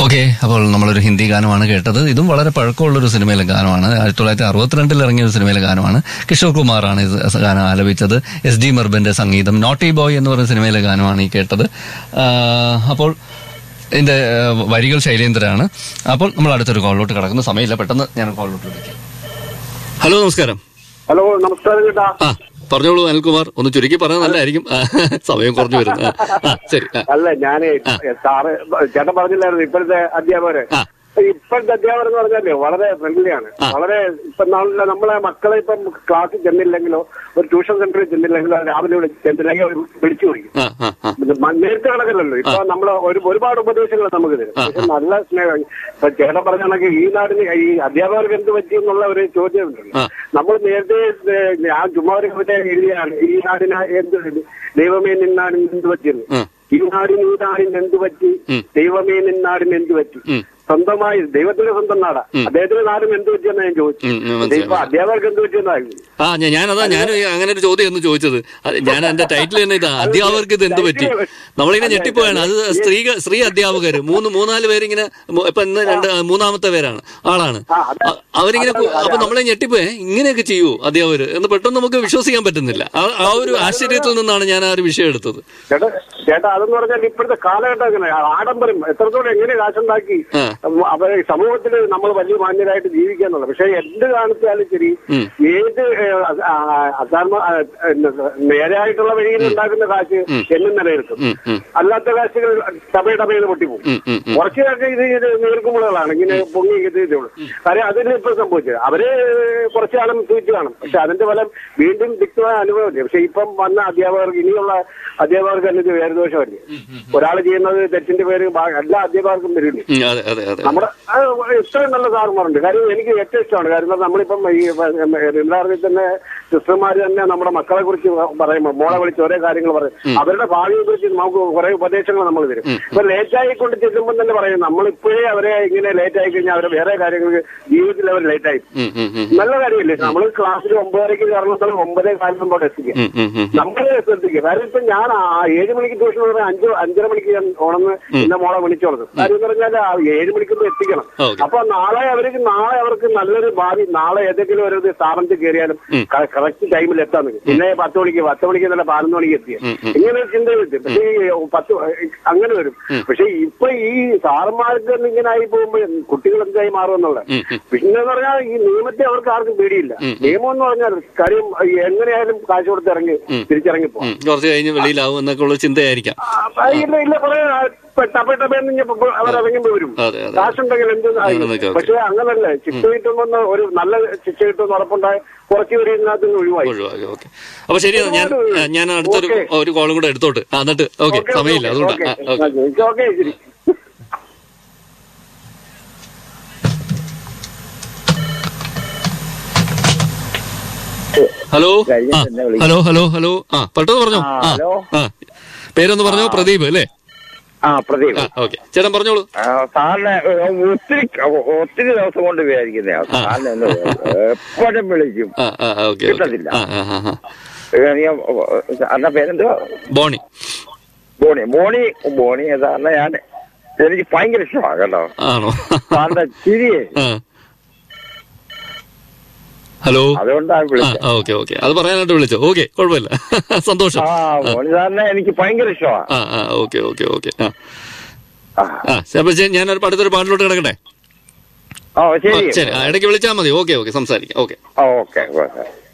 Okay അപ്പോൾ നമ്മളൊരു ഹിന്ദി ഗാനമാണ് കേട്ടത് ഇതും വളരെ പഴക്കമുള്ള ഒരു സിനിമയിലെ ഗാനമാണ് ആയിരത്തി തൊള്ളായിരത്തി അറുപത്തിരണ്ടിൽ ഇറങ്ങിയ ഒരു സിനിമയിലെ ഗാനമാണ് കിഷോർ കുമാറാണ് ഇത് ഗാനം ആലപിച്ചത് എസ് ഡി മെർബന്റെ സംഗീതം നോട്ടി ബോയ് എന്ന് പറയുന്ന സിനിമയിലെ ഗാനമാണ് ഈ കേട്ടത് ആ, അപ്പോൾ ഇതിന്റെ ആ, വരികൾ ശൈലേന്ദ്രനാണ് അപ്പോൾ നമ്മൾ അടുത്തൊരു കോളിലോട്ട് കിടക്കുന്ന സമയമില്ല പെട്ടെന്ന് ഞാൻ കോളിലോട്ട് വിളിക്കാം ഹലോ നമസ്കാരം ഹലോ നമസ്കാരം ചേട്ടാ ആ പറഞ്ഞോളൂ അനിൽകുമാർ ഒന്ന് ചുരുക്കി പറഞ്ഞാൽ നല്ലതായിരിക്കും ആ, സമയം കുറഞ്ഞു വരുന്നു ആ, ആ, ശരി ആ, അല്ല ഞാനേ സാറ് ചേട്ടൻ പറഞ്ഞില്ലായിരുന്നു ഇപ്പോഴത്തെ അധ്യാപകര് ആ. ഇപ്പോഴത്തെ അധ്യാപകർ എന്ന് പറഞ്ഞാലേ വളരെ ഫ്രണ്ട്ലിയാണ് വളരെ ഇപ്പൊ നാളെ നമ്മളെ മക്കളെ ഇപ്പം ക്ലാസ്സിൽ ചെന്നില്ലെങ്കിലോ ഒരു ട്യൂഷൻ സെന്ററിൽ ചെന്നില്ലെങ്കിലോ രാവിലെ വിളിച്ച് ചെന്നില്ലെങ്കിൽ അവർ വിളിച്ചു വിളിക്കും ആ, ആ, ആ. ഇത് മ- നേരത്തെ കണക്കല്ലല്ലോ ഇപ്പൊ നമ്മള് ഒരു ഒരുപാട് ഉപദേശങ്ങൾ നമുക്ക് തരും പക്ഷെ നല്ല സ്നേഹം ഇപ്പൊ ചേട്ടൻ പറഞ്ഞ കണക്ക് ഈ നാടിന് ഈ അധ്യാപകർക്ക് എന്ത് പറ്റി എന്നുള്ള ഒരു ചോദ്യം ഉണ്ടല്ലോ ആ. നമ്മൾ നേരത്തെ ഏ, ഞാൻ ചുമ്മാ ഒരു കവിത എഴുതിയാണ് ഈ നാടിന് എന്ത് ദൈവമേ നിന്നാടിന് എന്ത് പറ്റിയെന്ന് ഉം. ഈ നാടിന് ഈ നാടിന് എന്ത് പറ്റി ഉം. ദൈവമേ നിന്നാടിന് എന്ത് പറ്റി ഉം. സ്വന്തമായി ദൈവത്തിന്റെ സ്വന്തം നാടാ അദ്ദേഹത്തിന്റെ നാടിന് എന്ത് പറ്റിയെന്ന് ഞാൻ ചോദിച്ചു ഉം, ഉം, മനസ്സിലായി. ഇപ്പൊ അധ്യാപകർക്ക് എന്ത് പറ്റിയെന്നായിരുന്നു ആ ഞാൻ ഞാനതാ ഞാൻ അങ്ങനെ ഒരു ചോദ്യം എന്ന് ചോദിച്ചത് അത് ഞാൻ എന്റെ ടൈറ്റിൽ തന്നെ ഇതാ അധ്യാപകർക്ക് ഇത് എന്ത് പറ്റി നമ്മളിങ്ങനെ ഞെട്ടിപ്പോയാണ് അത് സ്ത്രീകൾ സ്ത്രീ അധ്യാപകർ മൂന്ന് മൂന്നാല് പേരിങ്ങനെ മു- ഇപ്പൊ ഇന്ന് രണ്ട് മൂന്നാമത്തെ പേരാണ് ആളാണ് അ- അവരിങ്ങനെ കു- അപ്പൊ നമ്മളെ ഞെട്ടിപ്പോയെ ഇങ്ങനെയൊക്കെ ചെയ്യൂ അധ്യാപകർ എന്ന് പെട്ടെന്ന് നമുക്ക് വിശ്വസിക്കാൻ പറ്റുന്നില്ല ആ- ആ ഒരു ആശ്ചര്യത്തിൽ നിന്നാണ് ഞാൻ ആ ഒരു വിഷയം എടുത്തത് ചേട്ടാ ചേട്ടാ അതെന്ന് പറഞ്ഞാൽ ഇപ്പോഴത്തെ കാലഘട്ടം എങ്ങനെ ആഡംബരം എത്രത്തോളം എങ്ങനെ കാശുണ്ടാക്കി ആ. അവരെ സമൂഹത്തിൽ നമ്മൾ വലിയ മാന്യരായിട്ട് ജീവിക്കാന്നുള്ളത് പക്ഷെ എന്ത് കാണിച്ചാലും ശരി ഉം. ഏത് ഏഹ്, ആ, അസാർമ ആ, എന്ന് നേരെയായിട്ടുള്ള വഴിയിൽ ഉണ്ടാക്കുന്ന കാശ് എന്നും നിലനിൽക്കും ഉം, ഉം, അല്ലാത്ത കാശുകൾ ടമേ ടമേന്ന് പൊട്ടിപ്പോകും ഉം, ഉം, ഉം. കുറച്ചൊക്കെ ഇത് ഇത് നീർക്കുമ്പോഴാണ് ഇങ്ങനെ പൊങ്ങി ഇത് ഇതേ ഉള്ളൂ കാര്യം അതിന് ഇപ്പൊ സംഭവിച്ചത് അവര് കുറച്ചു കാലം സൂചിച്ചു കാണും പക്ഷെ അതിന്റെ ഫലം വീണ്ടും തിക്തമായ അനുഭവമില്ല പക്ഷെ ഇപ്പം വന്ന അധ്യാപകർക്ക് ഇനിയുള്ള അധ്യാപകർക്ക് തന്നെ ഇത് വേദദോഷമല്ലേ ഒരാൾ ചെയ്യുന്നത് തെറ്റിന്റെ പേര് ബാ- എല്ലാ അധ്യാപകർക്കും വരില്ലേ ഉം, അതെ അതെ അതെ നമ്മുടെ ആ, ഇത്രയും നല്ല സാറുമാരുണ്ട് കാര്യം എനിക്ക് ഏറ്റവും ഇഷ്ടമാണ് കാര്യം എന്താ നമ്മളിപ്പം ഈ എല്ലാവരും തന്നെ സിസ്റ്റർമാർ തന്നെ നമ്മുടെ മക്കളെ കുറിച്ച് പറയുമ്പോൾ മോളെ വിളിച്ച് ഓരോ കാര്യങ്ങൾ പറയും അവരുടെ ഭാവിയെ കുറിച്ച് നമുക്ക് കുറെ ഉപദേശങ്ങൾ നമ്മൾ തരും ഇപ്പൊ ലേറ്റായി കൊണ്ട് ചെല്ലുമ്പോൾ തന്നെ പറയും നമ്മളിപ്പോഴേ അവരെ ഇങ്ങനെ ലേറ്റ് ആയി കഴിഞ്ഞാൽ അവരെ വേറെ കാര്യങ്ങൾക്ക് ജീവിതത്തിൽ അവർ ലേറ്റ് ആയി ഉം, ഉം, ഉം, നല്ല കാര്യമില്ലേ നമ്മൾ ക്ലാസ്സിൽ ഒമ്പതരയ്ക്ക് കയറുമ്പോൾ ഒമ്പതേ കാലം കൊണ്ട് എത്തിക്കുക ഉം, ഉം, ഉം. നമ്മളെ ശ്രദ്ധിക്കുക കാര്യം ഇപ്പൊ ഞാൻ ആ ഏഴ് മണിക്ക് ട്യൂഷൻ പറഞ്ഞാൽ അഞ്ച് അഞ്ചര മണിക്ക് ഞാൻ ഉണർന്ന് ഇന്ന മോളെ വിളിച്ചോളൂ കാര്യം എന്ന് പറഞ്ഞാൽ ആ ഏഴ് മണിക്കൊന്നും എത്തിക്കണം ഓക്കെ. അപ്പൊ നാളെ അവർക്ക് നാളെ അവർക്ക് നല്ലൊരു ഭാവി നാളെ ഏതെങ്കിലും ഒരു സ്ഥാപനത്തിൽ കയറിയാലും കറക്റ്റ് ടൈമിൽ എത്താൻ നിൽക്കും പിന്നെ പത്ത് മണിക്ക് പത്ത് മണിക്ക് നല്ല പതിനൊന്ന് മണിക്ക് എത്തിയ ഇങ്ങനെ ഒരു ചിന്ത വരും പക്ഷേ ഈ പത്ത് അങ്ങനെ വരും പക്ഷെ ഇപ്പൊ ഈ സാറന്മാർക്ക് തന്നെ ഇങ്ങനെ ആയി പോകുമ്പോൾ കുട്ടികൾ എന്തായി മാറുമെന്നുള്ളത് ഉം, ഉം. പിന്നെ എന്ന് പറഞ്ഞാൽ ഈ നിയമത്തെ അവർക്ക് ആർക്കും പേടിയില്ല നിയമം എന്ന് പറഞ്ഞാൽ കാര്യം ഈ എങ്ങനെയായാലും കാശ് കൊടുത്ത് ഇറങ്ങി തിരിച്ചിറങ്ങി പോകും ഉം, കുറച്ച് കഴിഞ്ഞ് വെളിയിലാവും എന്നൊക്കെ ഉള്ള ചിന്തയായിരിക്കാം ആ, ഇല്ല ഇല്ല കുറെ ടപ്പട്ടപ്പേന്ന് അവർ ഇറങ്ങുമ്പോ വരും അതെ അതെ കാശുണ്ടെങ്കിൽ എന്ത് ഓക്കെ, ഓക്കെ. പക്ഷെ അങ്ങനല്ല ശിക്ഷ കിട്ടുമെന്ന് ഒരു നല്ല ശിക്ഷ കിട്ടുമെന്ന് ഉറപ്പുണ്ടായ കുറച്ച് പേര് ഇതിനകത്ത് നിന്ന് ഒഴിവായി ഒഴിവാക്കി ഓക്കെ അപ്പൊ ശരി ഞാൻ ഞാൻ അടുത്തൊരു ഓക്കെ. ഒരു കോളും കൂടെ എടുത്തോട്ട് ആ, എന്നിട്ട് ഓക്കെ ഓക്കെ, സമയമില്ല ഓക്കെ, അതുകൊണ്ടാ ആ, ഓക്കെ ഓക്കെ ഓക്കെ ശരി ഹലോ കഴിഞ്ഞ ആ, തന്നെ വിളിക്കാം. ഹലോ ഹലോ ഹലോ ആ പെട്ടെന്ന് പറഞ്ഞോ ആ, ആ ഹലോ. ആ പേരൊന്ന് പറഞ്ഞോ പ്രദീപ് അല്ലേ ആ പ്രദീപ് ആ ഓക്കെ ചേട്ടൻ പറഞ്ഞോളൂ ആ, സാറിനെ ഏ, ഒത്തിരി ഒത്തിരി ദിവസം കൊണ്ട് വിചാരിക്കുന്നേ സാറിനെ ഒന്ന് എപ്പോഴും വിളിക്കും ആ ആ ഓക്കെ കിട്ടത്തില്ല. ആ ആ ആ, ആ ഏ, നീ, ഓ, സാറിന്റെ പേരെന്തുവാ ബോണി ബോണി ബോണി ബോണി സാറിനെ ഞാൻ എനിക്ക് ഭയങ്കര ഇഷ്ടമാണ് കേട്ടോ ആണോ സാറിന്റെ ചിരിയെ ആ ഹലോ അതുകൊണ്ടാണ് ആ വിളിച്ചത് ഓക്കെ ഓക്കെ അത് പറയാനായിട്ട് വിളിച്ചോ ഓക്കെ കുഴപ്പമില്ല സന്തോഷം ആ ബോണി സാറിനെ എനിക്ക് ഭയങ്കര ഇഷ്ടമാണ് ആ ആ ഓക്കെ ഓക്കെ ഓക്കെ ആ ആ. ആ അപ്പൊ ശരി, ഞാനൊരു അടുത്തൊരു പാട്ടിലോട്ട് കിടക്കട്ടെ ഓ ആ, ശരി ശരി ആ, ഇടയ്ക്ക് വിളിച്ചാൽ മതി ഓക്കെ ഓക്കെ സംസാരിക്കാം ഓക്കെ ഓക്കെ